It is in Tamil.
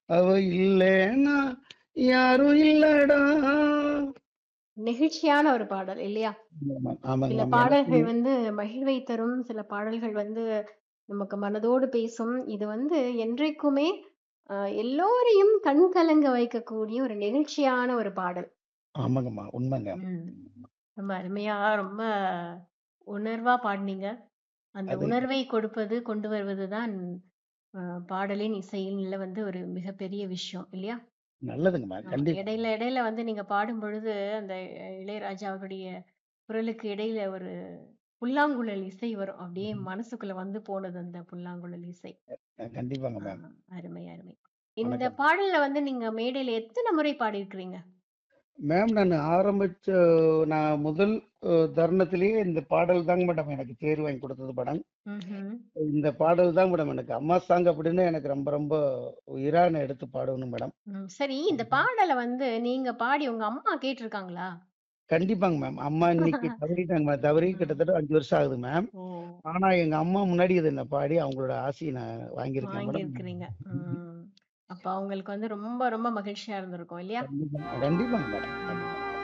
அவ இல்லைன்னா யாரும் இல்லடா நெகிழ்ச்சியான ஒரு பாடல் இல்லையா ஆமா, ஆமாங்க சில மேம் பாடல்கள் எனக்கு வந்து மகிழ்வை தரும் சில பாடல்கள் வந்து நமக்கு மனதோடு பேசும் இது வந்து என்றைக்குமே அஹ், எல்லோரையும் கண் கலங்க வைக்கக்கூடிய ஒரு நெகிழ்ச்சியான ஒரு பாடல் ஆமாங்கம்மா உண்மைங்க ம். ரொம்ப அருமையா ரொம்ப உணர்வா பாடினீங்க அந்த அது உணர்வை கொடுப்பது கொண்டு வருவது தான் அஹ், பாடலின் இசையில வந்து ஒரு மிகப்பெரிய விஷயம் இல்லையா நல்லதுங்கம்மா ஆமா கண்டிப்பா இடையில இடையில வந்து நீங்க பாடும் பொழுது அந்த அஹ், இளையராஜா அவருடைய குரலுக்கு இடையில ஒரு புல்லாங்குழல் இசை வரும் அப்படியே மனசுக்குள்ள வந்து போனது அந்த புல்லாங்குழல் இசை கண்டிப்பாங்க ஆ, மேம் அருமை அருமை இந்த வணக்கம் பாடல்ல வந்து நீங்க மேடையில எத்தனை முறை பாடியிருக்கிறீங்க மேம் நான் ஆரம்பிச்ச நான் முதல் அஹ், தருணத்திலேயே இந்த பாடல் தாங்க மேடம் எனக்கு தேர்வு வாங்கி கொடுத்தது மேடம் ம்ஹும். இந்த பாடல் தான் மேடம் எனக்கு அம்மா சாங் அப்படின்னு எனக்கு ரொம்ப ரொம்ப உயிரான எடுத்து பாடணும் மேடம் ம், சரி இந்த பாடலை வந்து நீங்க பாடி உங்க அம்மா கேட்டிருக்காங்களா கண்டிப்பாங்க மேம் அம்மா இன்னைக்கு தவறிட்டாங்க மேம் தவறி ம். கிட்டத்தட்ட அஞ்சு வருஷம் ஆகுது மேம் ஓ ஆனா எங்க அம்மா முன்னாடி இதை நான் பாடி அவங்களோட ஆசையை நான் வாங்கியிருக்கேன் வாங்கி மேடம் இருக்கிறீங்க ம். அப்ப அவங்களுக்கு வந்து ரொம்ப ரொம்ப மகிழ்ச்சியா இருந்திருக்கும் இல்லையா கண்டிப்பா கண்டிப்பாங்க மேடம் கண்டிப்பா